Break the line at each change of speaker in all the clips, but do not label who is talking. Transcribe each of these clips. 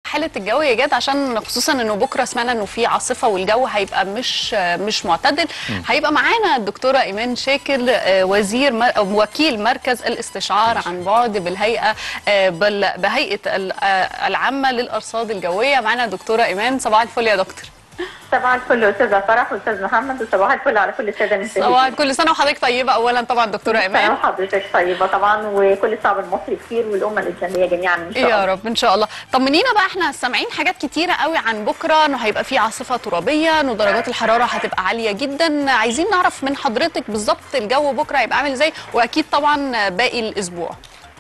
حاله الجو يا جاد عشان خصوصا انه بكره سمعنا انه في عاصفه والجو هيبقى مش مش معتدل هيبقى معانا الدكتوره ايمان شاكر آه، وزير مر- أو وكيل مركز الاستشعار عن بعد بالهيئه آه، بال- بهيئه ال- آه، العامه للارصاد الجويه معانا دكتوره ايمان صباح الفل يا دكتور
صباح الفل استاذه فرح واستاذ محمد وصباح الفل على كل الساده المشاهدين
صباح كل سنه وحضرتك طيبه اولا طبعا دكتوره
سنه
ايمان
وحضرتك طيبه طبعا وكل الشعب المصري بخير والامه الاسلاميه جميعا ان شاء الله
يا رب ان شاء الله طمنينا بقى احنا سامعين حاجات كتيره قوي عن بكره انه هيبقى في عاصفه ترابيه انه درجات الحراره هتبقى عاليه جدا عايزين نعرف من حضرتك بالظبط الجو بكره هيبقى عامل ازاي واكيد طبعا باقي الاسبوع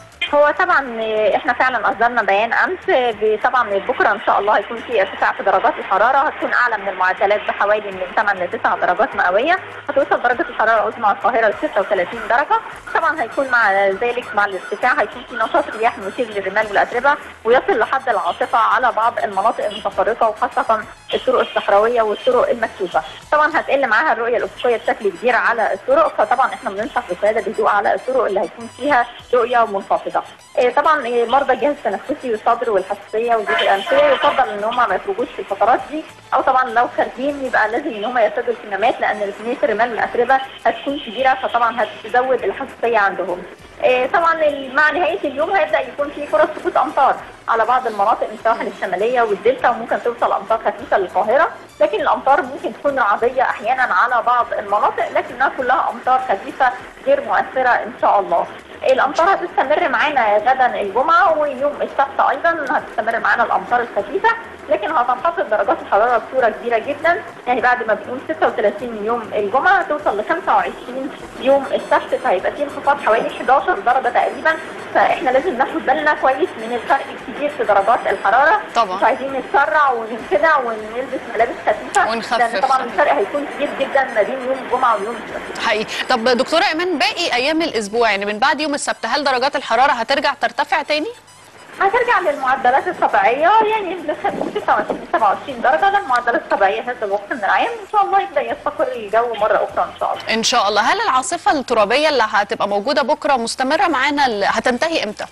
هو طبعا احنا فعلا اصدرنا بيان امس ب- طبعا بكره ان شاء الله هيكون في ارتفاع في درجات الحراره هتكون اعلى من المعدلات بحوالي من 8 ل 9 درجات مئويه هتوصل درجه الحراره العظمى القاهره ل 36 درجه طبعا هيكون مع ذلك مع الارتفاع هيكون في نشاط رياح مثير للرمال والاتربه ويصل لحد العاصفه على بعض المناطق المتفرقه وخاصه الطرق الصحراويه والطرق المكشوفه طبعا هتقل معاها الرؤيه الافقيه بشكل كبير على الطرق فطبعا احنا بننصح بالقياده بهدوء على الطرق اللي هيكون فيها رؤيه منخفضه إيه طبعا إيه مرضى الجهاز التنفسي والصدر والحساسيه والجيوب الانفيه يفضل ان هم ما يخرجوش في الفترات دي او طبعا لو خارجين يبقى لازم ان هم يرتدوا الكمامات لان كميه الرمال والاتربه هتكون كبيره فطبعا هتزود الحساسيه عندهم. إيه طبعا مع نهايه اليوم هيبدا يكون في فرص سقوط امطار على بعض المناطق من السواحل الشماليه والدلتا وممكن توصل امطار خفيفه للقاهره لكن الامطار ممكن تكون رعديه احيانا على بعض المناطق لكنها كلها امطار خفيفه غير مؤثره ان شاء الله. الامطار هتستمر معانا غدا الجمعه ويوم السبت ايضا هتستمر معانا الامطار الخفيفه لكن هتنخفض درجات الحراره بصوره كبيره جدا يعني بعد ما بنقول 36 يوم الجمعه هتوصل ل 25 يوم السبت فهيبقى في انخفاض حوالي 11 درجه تقريبا فاحنا لازم ناخد بالنا كويس من الفرق الكبير في درجات الحراره
طبعا.
مش عايزين نتسرع وننخدع ونلبس ملابس خفيفه
ونخفف.
لان طبعا الفرق هيكون كبير جدا ما بين يوم الجمعه ويوم السبت
حقيقي طب دكتوره ايمان باقي ايام الاسبوع يعني من بعد يوم السبت هل درجات الحراره هترجع ترتفع تاني
هترجع للمعدلات الطبيعية يعني ل 26 27 درجة ده المعدلات الطبيعية هذا الوقت من العام إن شاء الله يبدأ يستقر الجو مرة أخرى إن شاء الله.
ان شاء الله هل العاصفه الترابيه اللي هتبقى موجوده بكره مستمره معانا ال- هتنتهي امتى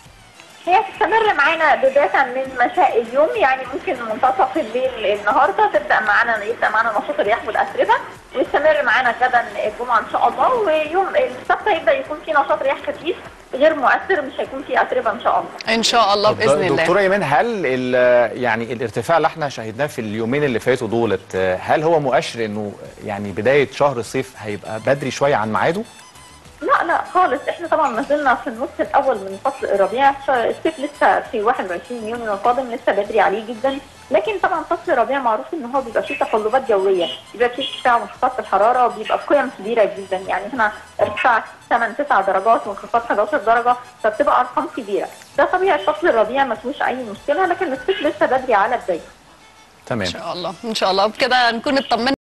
هي تستمر معانا بداية من مساء اليوم يعني ممكن منتصف الليل النهاردة تبدأ معانا يبدأ معانا نشاط الرياح والأتربة ويستمر معانا غدا الجمعة إن شاء الله ويوم السبت هيبدأ يكون في نشاط رياح خفيف غير مؤثر مش هيكون في أتربة إن شاء الله.
ان شاء الله
طب
باذن الله
دكتوره ايمان هل ال- يعني الارتفاع اللي احنا شاهدناه في اليومين اللي فاتوا دولت هل هو مؤشر انه يعني بدايه شهر الصيف هيبقى بدري شويه عن ميعاده؟
لا لا خالص احنا طبعا ما زلنا في النص الاول من فصل الربيع الصيف لسه في 21 يونيو القادم لسه بدري عليه جدا لكن طبعا فصل الربيع معروف ان هو بيبقى فيه تقلبات جويه بيبقى فيه ارتفاع وانخفاض في الحراره بيبقى بقيم كبيره جدا يعني هنا ارتفاع 8 9 درجات وانخفاض 11 درجه فبتبقى ارقام كبيره ده طبيعي فصل الربيع ما فيهوش اي مشكله لكن الصيف لسه بدري على بدايته
تمام
ان شاء الله ان شاء الله بكده نكون اطمنا